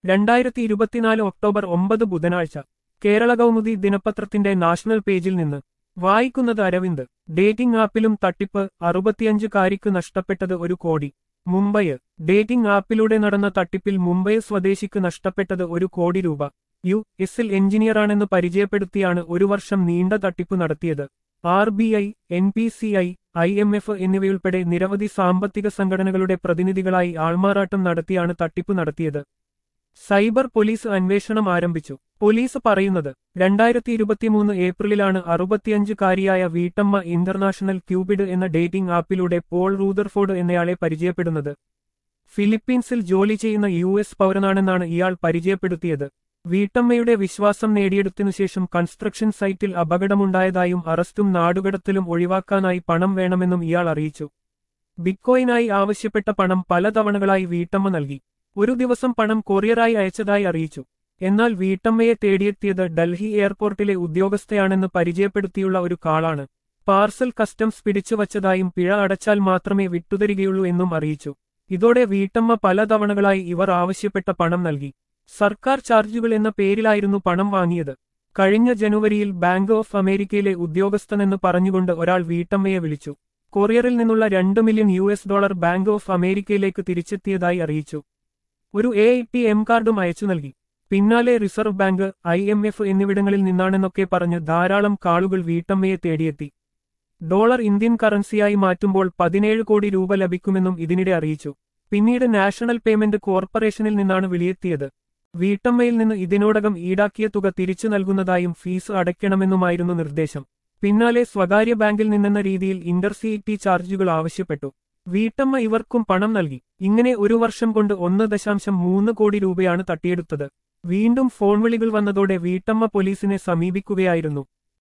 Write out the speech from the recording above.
രണ്ടായിരത്തി ഇരുപത്തിനാല് ഒക്ടോബർ ഒമ്പത് ബുധനാഴ്ച കേരള കൗമുദി ദിനപത്രത്തിന്റെ നാഷണൽ പേജിൽ നിന്ന് വായിക്കുന്നത് അരവിന്ദ് ഡേറ്റിംഗ് ആപ്പിലും തട്ടിപ്പ് അറുപത്തിയഞ്ചുകാരിക്ക് നഷ്ടപ്പെട്ടത് ഒരു കോടി മുംബൈ ഡേറ്റിംഗ് ആപ്പിലൂടെ നടന്ന തട്ടിപ്പിൽ മുംബൈ സ്വദേശിക്ക് നഷ്ടപ്പെട്ടത് ഒരു കോടി രൂപ യു എസിൽ എഞ്ചിനീയറാണെന്ന് പരിചയപ്പെടുത്തിയാണ് ഒരു വർഷം നീണ്ട തട്ടിപ്പ് നടത്തിയത് R B I N P C I I M F എന്നിവയുൾപ്പെടെ നിരവധി സാമ്പത്തിക സംഘടനകളുടെ പ്രതിനിധികളായി ആൾമാറാട്ടം നടത്തിയാണ് തട്ടിപ്പ് നടത്തിയത് സൈബർ പോലീസ് അന്വേഷണം ആരംഭിച്ചു പോലീസ് പറയുന്നത് രണ്ടായിരത്തി ഇരുപത്തിമൂന്ന് ഏപ്രിലിലാണ് അറുപത്തിയഞ്ചുകാരിയായ വീട്ടമ്മ ഇന്റർനാഷണൽ ക്യൂബിഡ് എന്ന ഡേറ്റിംഗ് ആപ്പിലൂടെ പോൾ റൂദർഫോർഡ് എന്നയാളെ പരിചയപ്പെടുന്നത് ഫിലിപ്പീൻസിൽ ജോലി ചെയ്യുന്ന യു എസ് പൗരനാണെന്നാണ് ഇയാൾ പരിചയപ്പെടുത്തിയത് വീട്ടമ്മയുടെ വിശ്വാസം നേടിയെടുത്തിനുശേഷം കൺസ്ട്രക്ഷൻ സൈറ്റിൽ അപകടമുണ്ടായതായും അറസ്റ്റും നാടുകടത്തലും ഒഴിവാക്കാനായി പണം വേണമെന്നും ഇയാൾ അറിയിച്ചു ബിറ്റ്കോയിനായി ആവശ്യപ്പെട്ട പണം പല തവണകളായി വീട്ടമ്മ നൽകി ഒരു ദിവസം പണം കൊറിയറായി അയച്ചതായി അറിയിച്ചു എന്നാൽ വീട്ടമ്മയെ തേടിയെത്തിയത് ഡൽഹി എയർപോർട്ടിലെ ഉദ്യോഗസ്ഥയാണെന്ന് പരിചയപ്പെടുത്തിയുള്ള ഒരു കാളാണ് പാർസൽ കസ്റ്റംസ് പിടിച്ചുവച്ചതായും പിഴ അടച്ചാൽ മാത്രമേ വിട്ടുതരികയുള്ളൂ എന്നും അറിയിച്ചു ഇതോടെ വീട്ടമ്മ പല തവണകളായി ഇവർ ആവശ്യപ്പെട്ട പണം നൽകി സർക്കാർ ചാർജുകൾ എന്ന പേരിലായിരുന്നു പണം വാങ്ങിയത് കഴിഞ്ഞ ജനുവരിയിൽ ബാങ്ക് ഓഫ് അമേരിക്കയിലെ ഉദ്യോഗസ്ഥനെന്ന് പറഞ്ഞുകൊണ്ട് ഒരാൾ വീട്ടമ്മയെ വിളിച്ചു കൊറിയറിൽ നിന്നുള്ള രണ്ട് million U S dollar bank of അമേരിക്കയിലേക്ക് തിരിച്ചെത്തിയതായി അറിയിച്ചു ഒരു എ ടി എം കാർഡും അയച്ചു നൽകി പിന്നാലെ reserve bank I M F എന്നിവിടങ്ങളിൽ നിന്നാണെന്നൊക്കെ പറഞ്ഞ് ധാരാളം കാളുകൾ വീട്ടമ്മയെ തേടിയെത്തി ഡോളർ ഇന്ത്യൻ കറൻസിയായി മാറ്റുമ്പോൾ പതിനേഴ് കോടി രൂപ ലഭിക്കുമെന്നും ഇതിനിടെ അറിയിച്ചു പിന്നീട് നാഷണൽ പേയ്മെന്റ് കോർപ്പറേഷനിൽ നിന്നാണ് വിളിയെത്തിയത് വീട്ടമ്മയിൽ നിന്ന് ഇതിനോടകം ഈടാക്കിയ തുക തിരിച്ചു നൽകുന്നതായും ഫീസ് അടയ്ക്കണമെന്നുമായിരുന്നു നിർദ്ദേശം പിന്നാലെ സ്വകാര്യ ബാങ്കിൽ നിന്നെന്ന രീതിയിൽ ഇന്റർസിറ്റി ചാർജുകൾ ആവശ്യപ്പെട്ടു വീട്ടമ്മ ഇവർക്കും പണം നൽകി ഇങ്ങനെ ഒരു വർഷം കൊണ്ട് ഒന്ന് ദശാംശം മൂന്ന് കോടി രൂപയാണ് തട്ടിയെടുത്തത് വീണ്ടും ഫോൺ വിളികൾ വന്നതോടെ വീട്ടമ്മ പോലീസിനെ സമീപിക്കുകയായിരുന്നു